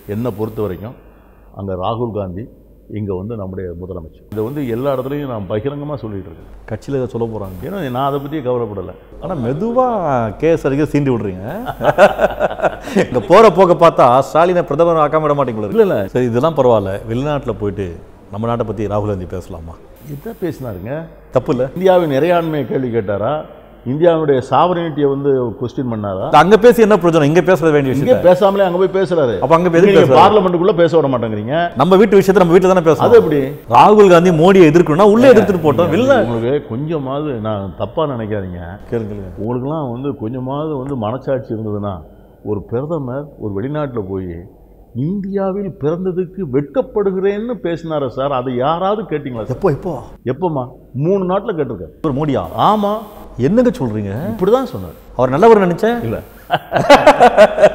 என்னை பொறுத்த வரைக்கும் அங்கே ராகுல் காந்தி இங்கே வந்து நம்முடைய முதலமைச்சர் இதை வந்து எல்லா இடத்துலையும் நான் பகிரங்கமாக சொல்லிட்டு இருக்கேன் கட்சியில் இதை சொல்ல போகிறாங்க ஏன்னா நான் அதை பற்றி கவலைப்படலை ஆனால் மெதுவாக கேஸ் அடிக்க சீண்டி விடுறீங்க இந்த போகிற போக்க பார்த்தா ஸ்டாலினை பிரதமர் ஆக்காம விட மாட்டீங்களா இல்லை இல்லை சரி இதெல்லாம் பரவாயில்ல வெளிநாட்டில் போயிட்டு நம்ம நாட்டை பற்றி ராகுல் காந்தி பேசலாமா இதை பேசினாருங்க தப்பு இல்லை இந்தியாவின் இறையாண்மையை கேள்வி கேட்டாரா இந்தியாவுடைய சாவரனிட்டியை வந்து கொஸ்டின் பண்ணாரா அங்கே பேசி என்ன பிரயோஜனம் இங்கே பேச வேண்டிய இங்கே விஷயம் பேசாமலே அங்கே போய் பேசுறாரு அப்போ அங்கே எதுக்கு நீங்க பேசுறாரு? பார்லிமெண்ட்டுக்குள்ள பேச விட மாட்டேங்கிறீங்க நம்ம வீட்டு விஷயத்தை நம்ம வீட்டில் தானே அது பேசணும் எப்படி ராகுல் காந்தி மோடியை எதிர்க்கணும்னா உள்ளே எதிர்த்துட்டு போட்டோம் வெளில உங்களுக்கு கொஞ்சமாவது நான் தப்பா நினைக்காதீங்க கேளுங்க உங்களுக்குலாம் வந்து கொஞ்சமாவது வந்து மனசாட்சி இருந்ததுன்னா ஒரு பிரதமர் ஒரு வெளிநாட்டில் போய் இந்தியாவில் பிறந்ததுக்கு வெட்கப்படுகிறேன்னு பேசினாரு சார் அதை யாராவது கேட்டிங்களா சார் எப்போ எப்போ எப்போம்மா மூணு நாட்டில் கேட்டிருக்காரு ஒரு மோடியா ஆமா என்னங்க சொல்றீங்க இப்படி தான் சொன்னார் அவர் நல்லவர் நினைச்சேன் இல்லை